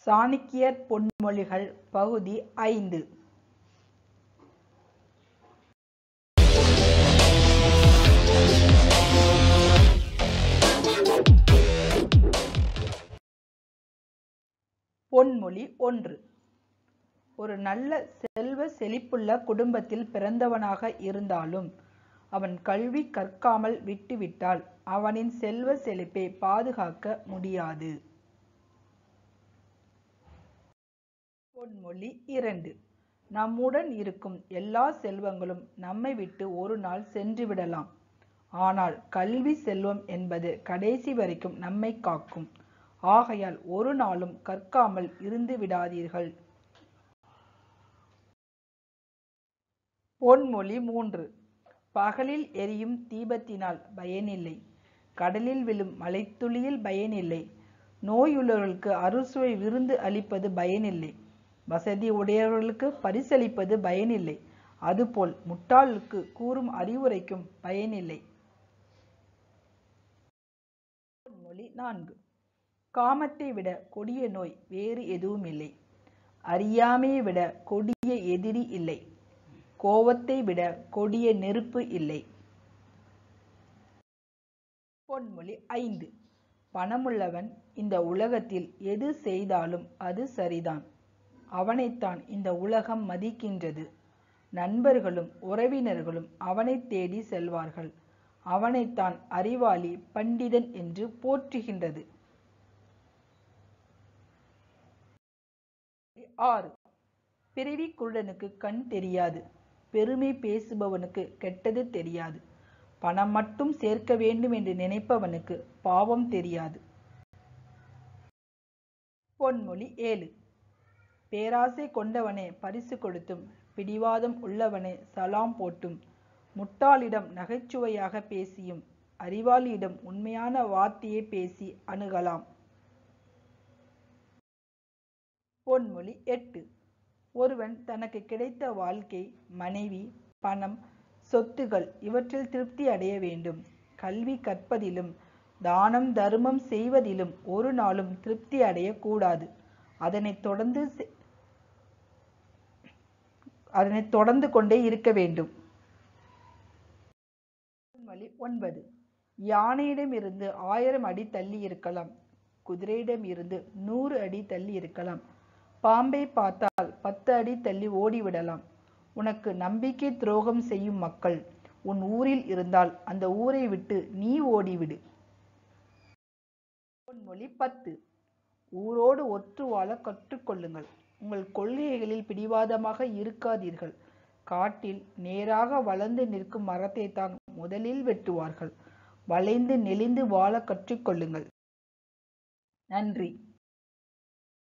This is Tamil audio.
சாணக்கியர் பொன்மொழிகள் பகுதி ஐந்து பொன்மொழி ஒன்று ஒரு நல்ல செல்வ செழிப்புள்ள குடும்பத்தில் பிறந்தவனாக இருந்தாலும் அவன் கல்வி கற்காமல் விட்டுவிட்டால் அவனின் செல்வ செழிப்பை பாதுகாக்க முடியாது பொன்மொழி இரண்டு நம்முடன் இருக்கும் எல்லா செல்வங்களும் நம்மை விட்டு ஒரு நாள் சென்று விடலாம் ஆனால் கல்வி செல்வம் என்பது கடைசி வரைக்கும் நம்மை காக்கும் ஆகையால் ஒரு நாளும் கற்காமல் இருந்து விடாதீர்கள் பொன்மொழி மூன்று பகலில் எரியும் தீபத்தினால் பயனில்லை கடலில் விழும் மலைத்துளியில் பயனில்லை நோயுள்ளவர்களுக்கு அறுசுவை விருந்து அளிப்பது பயனில்லை வசதி உடையவர்களுக்கு பரிசளிப்பது பயனில்லை அதுபோல் முட்டாளுக்கு கூறும் அறிவுரைக்கும் பயனில்லை மொழி நான்கு காமத்தை விட கொடிய நோய் வேறு எதுவும் இல்லை அறியாமையை விட கொடிய எதிரி இல்லை கோவத்தை விட கொடிய நெருப்பு இல்லை பொன்மொழி ஐந்து பணமுள்ளவன் இந்த உலகத்தில் எது செய்தாலும் அது சரிதான் அவனைத்தான் இந்த உலகம் மதிக்கின்றது நண்பர்களும் உறவினர்களும் அவனை தேடி செல்வார்கள் அவனைத்தான் அறிவாளி பண்டிதன் என்று போற்றுகின்றது ஆறு பிறவி குருடனுக்கு கண் தெரியாது பெருமை பேசுபவனுக்கு கெட்டது தெரியாது பணம் மட்டும் சேர்க்க வேண்டும் என்று நினைப்பவனுக்கு பாவம் தெரியாது பொன்மொழி ஏழு பேராசை கொண்டவனே பரிசு கொடுத்தும் பிடிவாதம் உள்ளவனே சலாம் போட்டும் முட்டாளிடம் நகைச்சுவையாக பேசியும் அறிவாளியிடம் உண்மையான வார்த்தையை பேசி அணுகலாம் பொன்மொழி எட்டு ஒருவன் தனக்கு கிடைத்த வாழ்க்கை மனைவி பணம் சொத்துகள் இவற்றில் திருப்தி அடைய வேண்டும் கல்வி கற்பதிலும் தானம் தர்மம் செய்வதிலும் ஒரு நாளும் திருப்தி அடையக்கூடாது அதனை தொடர்ந்து அதனை தொடர்ந்து கொண்டே இருக்க வேண்டும் வழி ஒன்பது யானையிடம் இருந்து ஆயிரம் அடி தள்ளி இருக்கலாம் குதிரையிடம் இருந்து நூறு அடி தள்ளி இருக்கலாம் பாம்பை பார்த்தால் பத்து அடி தள்ளி ஓடிவிடலாம் உனக்கு நம்பிக்கை துரோகம் செய்யும் மக்கள் உன் ஊரில் இருந்தால் அந்த ஊரை விட்டு நீ ஓடிவிடு பொன்மொழி பத்து ஊரோடு ஒற்று வாழ கற்றுக்கொள்ளுங்கள் உங்கள் கொள்கைகளில் பிடிவாதமாக இருக்காதீர்கள் காட்டில் நேராக வளர்ந்து நிற்கும் மரத்தை தான் முதலில் வெட்டுவார்கள் வளைந்து நெளிந்து வாழ கற்றுக்கொள்ளுங்கள் நன்றி